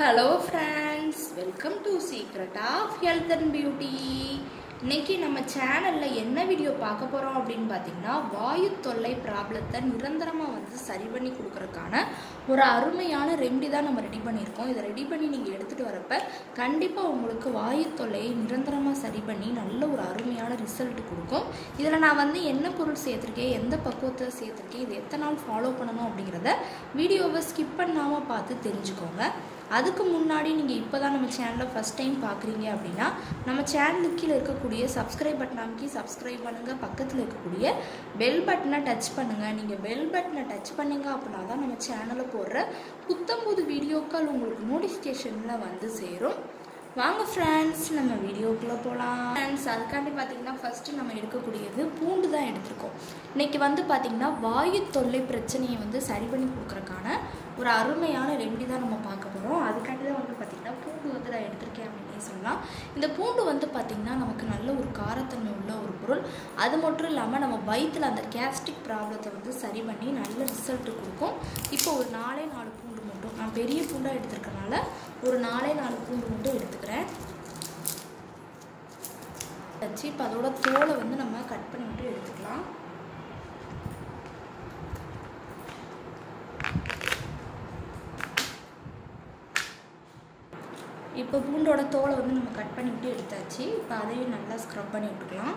hello friends welcome to secret of health and beauty இன்னைக்கு நம்ம சேனலில் என்ன வீடியோ பார்க்க போகிறோம் அப்படின்னு பார்த்தீங்கன்னா வாயு தொல்லை ப்ராப்ளத்தை நிரந்தரமாக வந்து சரி பண்ணி கொடுக்கறதுக்கான ஒரு அருமையான ரெமெடி தான் நம்ம ரெடி பண்ணியிருக்கோம் இதை ரெடி பண்ணி நீங்கள் எடுத்துகிட்டு வரப்ப கண்டிப்பாக உங்களுக்கு வாயு தொல்லையை நிரந்தரமாக சரி பண்ணி நல்ல ஒரு அருமையான ரிசல்ட் கொடுக்கும் இதில் நான் வந்து என்ன பொருள் சேர்த்துருக்கேன் எந்த பக்குவத்தை சேர்த்துருக்கேன் இது எத்தனை நாள் ஃபாலோ பண்ணணும் அப்படிங்கிறத வீடியோவை ஸ்கிப் பண்ணாமல் பார்த்து தெரிஞ்சுக்கோங்க அதுக்கு முன்னாடி நீங்கள் இப்போ தான் நம்ம சேனலை ஃபஸ்ட் டைம் பார்க்குறீங்க அப்படின்னா நம்ம சேனலுக்கு கீழே இருக்கக்கூடிய சப்ஸ்கிரைப் பட்டன் அமைக்கி சப்ஸ்கிரைப் பண்ணுங்கள் பக்கத்தில் இருக்கக்கூடிய பெல் பட்டனை டச் பண்ணுங்கள் நீங்கள் பெல் பட்டனை டச் பண்ணீங்க அப்படின்னா தான் நம்ம சேனலில் போடுற புத்தம்புது வீடியோக்கள் உங்களுக்கு நோட்டிஃபிகேஷனில் வந்து சேரும் வாங்க ஃப்ரெண்ட்ஸ் நம்ம வீடியோக்குள்ளே போகலாம் ஃப்ரெண்ட்ஸ் அதுக்காண்டி பார்த்தீங்கன்னா ஃபஸ்ட்டு நம்ம எடுக்கக்கூடியது பூண்டு தான் எடுத்திருக்கோம் இன்றைக்கி வந்து பார்த்திங்கன்னா வாயு தொல்லை பிரச்சனையை வந்து சரி பண்ணி கொடுக்குறக்கான ஒரு அருமையான ரெமெடி தான் நம்ம பார்க்க போகிறோம் அதுக்காண்டி தான் வந்து பார்த்திங்கன்னா பூண்டு வந்து நான் எடுத்திருக்கேன் அப்படின்னே சொல்லலாம் இந்த பூண்டு வந்து பார்த்திங்கன்னா நமக்கு நல்ல ஒரு காரத்தன்மை உள்ள ஒரு பொருள் அது மட்டும் இல்லாமல் நம்ம வயிற்றில் அந்த கேஸ்ட்ரிக் ப்ராப்ளத்தை வந்து சரி பண்ணி நல்ல ரிசல்ட் கொடுக்கும் இப்போ ஒரு நாலே நாலு பூண்டு மட்டும் நான் பெரிய பூண்டாக எடுத்திருக்கனால ஒரு நாலே நாலு பூண்டு மட்டும் எடுத்துக்கிறேன் வச்சு இப்போ அதோட தோலை வந்து நம்ம கட் பண்ணி மட்டும் எடுத்துக்கலாம் இப்போ பூண்டோட தோலை வந்து நம்ம கட் பண்ணிவிட்டு எடுத்தாச்சு இப்போ அதையும் நல்லா ஸ்க்ரப் பண்ணி விட்டுக்கலாம்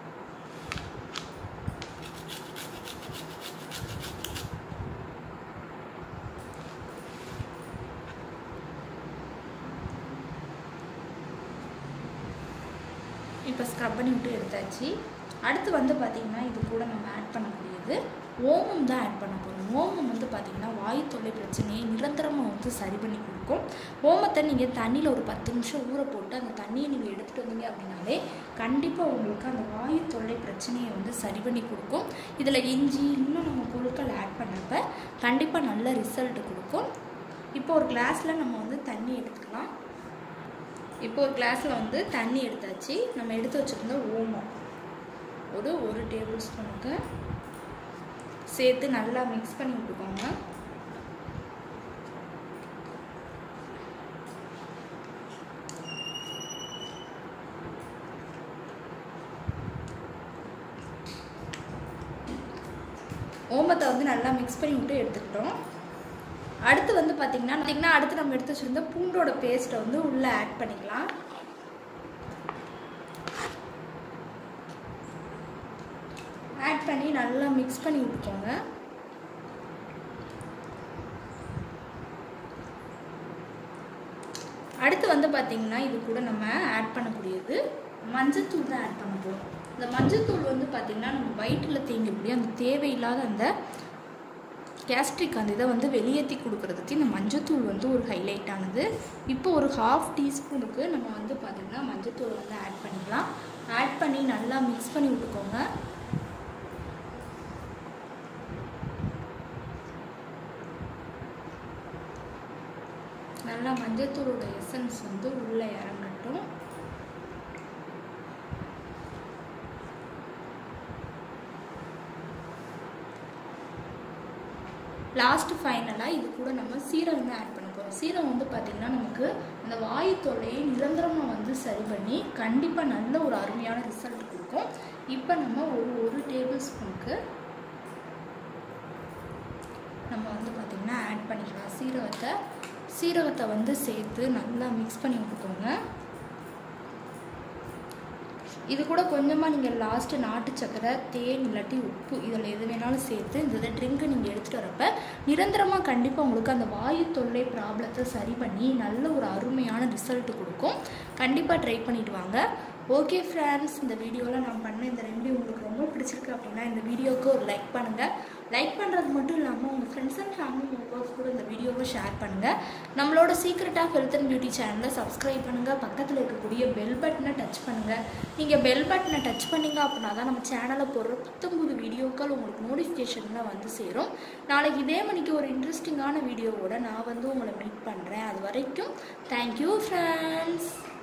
இப்போ ஸ்க்ரப் பண்ணி விட்டு எடுத்தாச்சு அடுத்து வந்து பார்த்திங்கன்னா இது கூட நம்ம ஆட் பண்ணக்கூடியது ஓமம் தான் ஆட் பண்ண போகிறோம் ஓமம் வந்து பார்த்திங்கன்னா வாயு தொல்லை பிரச்சனையை நிரந்தரமாக வந்து சரி பண்ணி கொடுக்கும் ஓமத்தை நீங்கள் தண்ணியில் ஒரு பத்து நிமிஷம் ஊற போட்டு அந்த தண்ணியை நீங்கள் எடுத்துகிட்டு வந்தீங்க அப்படின்னாலே கண்டிப்பாக உங்களுக்கு அந்த வாயு தொல்லை பிரச்சனையை வந்து சரி பண்ணி கொடுக்கும் இதில் இஞ்சி இன்னும் நம்ம பொருட்கள் ஆட் பண்ணப்ப கண்டிப்பாக நல்ல ரிசல்ட் கொடுக்கும் இப்போ ஒரு கிளாஸில் நம்ம வந்து தண்ணி எடுத்துக்கலாம் இப்போ ஒரு கிளாஸில் வந்து தண்ணி எடுத்தாச்சு நம்ம எடுத்து வச்சுருந்த ஓமம் ஒரு ஒரு டேபிள் ஸ்பூனுக்கு சேர்த்து நல்லா மிக்ஸ் பண்ணி விட்டுக்கோங்க ஓமத்தை வந்து நல்லா மிக்ஸ் பண்ணி விட்டு எடுத்துக்கிட்டோம் அடுத்து வந்து பார்த்திங்கன்னா பார்த்திங்கன்னா அடுத்து நம்ம எடுத்து வச்சுருந்த பூண்டோட பேஸ்ட்டை வந்து உள்ளே ஆட் பண்ணிக்கலாம் ஆட் பண்ணி நல்லா மிக்ஸ் பண்ணி விட்டுக்கோங்க அடுத்து வந்து பார்த்திங்கன்னா இது கூட நம்ம ஆட் பண்ணக்கூடியது மஞ்சத்தூள் தான் ஆட் பண்ண போகிறோம் இந்த மஞ்சத்தூள் வந்து பார்த்திங்கன்னா நம்ம வயிற்றில் தேங்கக்கூடிய அந்த தேவையில்லாத அந்த கேஸ்ட்ரிக் அந்த இதை வந்து வெளியேற்றி கொடுக்கறதுக்கு இந்த மஞ்சத்தூள் வந்து ஒரு ஹைலைட் ஆனது இப்போ ஒரு ஹாஃப் டீஸ்பூனுக்கு நம்ம வந்து பார்த்திங்கன்னா மஞ்சத்தூள் வந்து ஆட் பண்ணிக்கலாம் ஆட் பண்ணி நல்லா மிக்ஸ் பண்ணி விட்டுக்கோங்க நல்லா மஞ்சத்தூளோட எசன்ஸ் வந்து உள்ளே இறங்கட்டும் லாஸ்ட்டு ஃபைனலாக இது கூட நம்ம சீரகம் தான் ஆட் பண்ண போகிறோம் சீரகம் வந்து பார்த்திங்கன்னா நமக்கு அந்த வாயு தொல்லையை நிரந்தரமாக வந்து சரி பண்ணி கண்டிப்பாக நல்ல ஒரு அருமையான ரிசல்ட் கொடுக்கும் இப்போ நம்ம ஒரு ஒரு டேபிள் ஸ்பூனுக்கு நம்ம வந்து பார்த்திங்கன்னா ஆட் பண்ணிக்கலாம் சீரகத்தை சீரகத்தை வந்து சேர்த்து நல்லா மிக்ஸ் பண்ணி விட்டுக்கோங்க இது கூட கொஞ்சமாக நீங்கள் லாஸ்ட்டு நாட்டு சக்கரை தேன் இல்லாட்டி உப்பு இதில் எது வேணாலும் சேர்த்து இந்த ட்ரிங்க்கை நீங்கள் எடுத்துகிட்டு வரப்ப நிரந்தரமாக கண்டிப்பாக உங்களுக்கு அந்த வாயு தொல்லை ப்ராப்ளத்தை சரி பண்ணி நல்ல ஒரு அருமையான ரிசல்ட் கொடுக்கும் கண்டிப்பாக ட்ரை பண்ணிவிட்டு வாங்க ஓகே ஃப்ரெண்ட்ஸ் இந்த வீடியோவில் நான் பண்ண இந்த ரெமெடி உங்களுக்கு ரொம்ப பிடிச்சிருக்கு அப்படின்னா இந்த வீடியோவுக்கு ஒரு லைக் பண்ணுங்கள் லைக் பண்ணுறது மட்டும் இல்லாமல் உங்கள் ஃப்ரெண்ட்ஸ் அண்ட் ஃபேமிலி மெம்பர்ஸ் கூட இந்த வீடியோவை ஷேர் பண்ணுங்கள் நம்மளோட secret of health and beauty சேனலை சப்ஸ்கிரைப் பண்ணுங்கள் பக்கத்தில் இருக்கக்கூடிய பெல் பட்டனை டச் பண்ணுங்கள் நீங்கள் பெல் பட்டனை டச் பண்ணிங்க அப்படின்னா தான் நம்ம சேனலில் போடுற புத்தம்புது வீடியோக்கள் உங்களுக்கு நோட்டிஃபிகேஷனில் வந்து சேரும் நாளைக்கு இதே மணிக்கு ஒரு இன்ட்ரெஸ்டிங்கான வீடியோவோட நான் வந்து உங்களை மீட் பண்ணுறேன் அது வரைக்கும் தேங்க்யூ ஃப்ரெண்ட்ஸ்